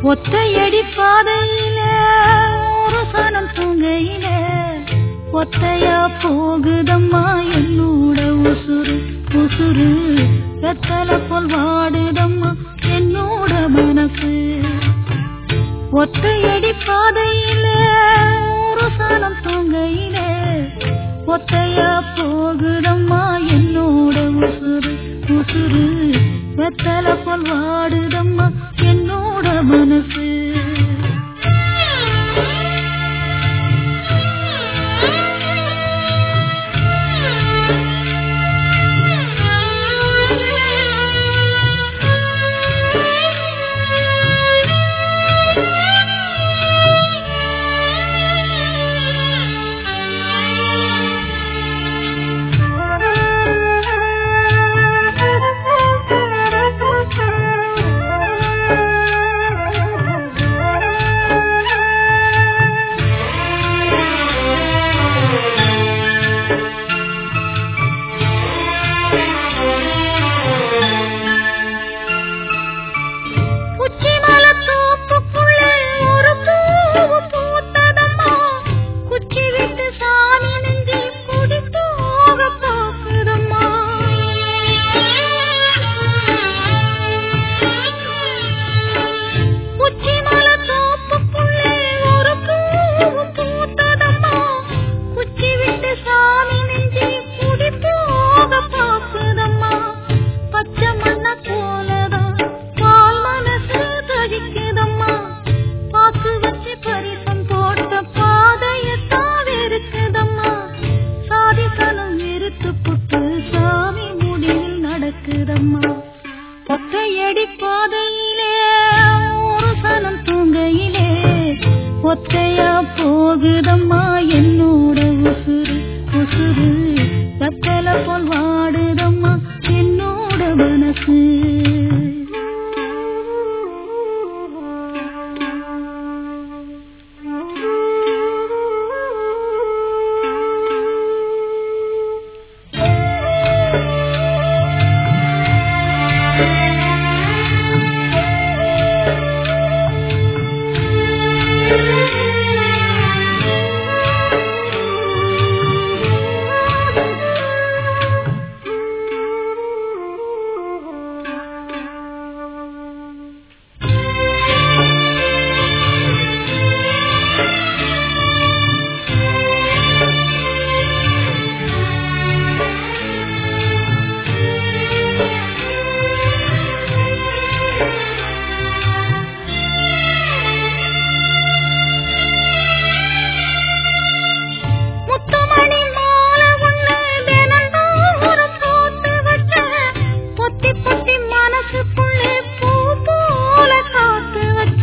ஒத்தையடி பாதையில ஒரு சனம் தூங்கையில ஒத்தையா போகுதம்மா என்னோட உசுறு உசுறு வெத்தலை போல் வாடுதம்மா என்னோட மனசு ஒத்தையடி பாதையில ஒரு சனம் தூங்கையில ஒத்தையா போகுதம்மா என்னோட உசுறு உசுறு வெத்தலை போல் வாடுதம்மா என்னோட மனசு உச்சிமலத்தோப்புக்குள்ள ஒரு பூவு பூத்ததம்மா. குச்சி விட்டு சாணி நெஞ்சு குடி போக பார்க்குதம்மா. உச்சிமலத்தோப்புக்குள்ள ஒரு பூவு பூத்ததம்மா. குச்சி விட்டு சாணி நெஞ்சு குடி போக பார்க்குதம்மா. பச்சை மண்ண போலதான் பால் மனசு தவிக்குதம்மா பாக்கு வச்சு பரிசம் போட்ட பாதையத்தான் வெறுக்குதம்மா சாதி சனம் வெறுத்து புட்டு சாமி முடிவில் நடக்குதம்மா ஒத்தையடி பாதையிலே ஒரு சனம் தூங்கையிலே ஒத்தையா போகுதம்மா என்னோட உசுறு உசுறு தத்தல போல் வாடுதம்மா என்னோட மனசு முத்துமணி மாலை ஒண்ணு தினந்தோறும் போட்டு வச்ச, பொத்தி பொத்தி மனசுக்குள்ளே பூ போல காத்து வச்ச.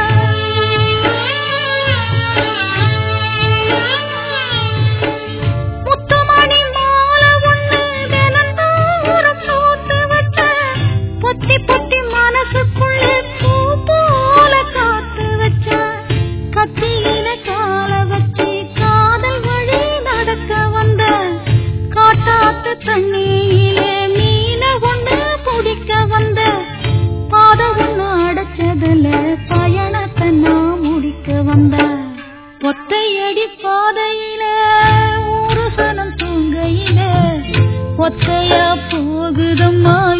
முத்துமணி மாலை ஒண்ணு தினந்தோறும் போட்டு வச்ச, பொத்தி பொத்தி மனசுக்குள்ளே பூ போல காத்து வச்ச. கத்தியில கால வச்சு காதல் வழி நடக்க வந்த காட்டாத்து தண்ணியிலே மீன ஒண்ணு பிடிக்க வந்த பாத ஒண்ணு அடைச்சதுல பயணத்தை நான் முடிக்க வந்த ஒத்தையடி பாதையில ஒரு சனம் தூங்கையில ஒத்தையா போகுதம்மா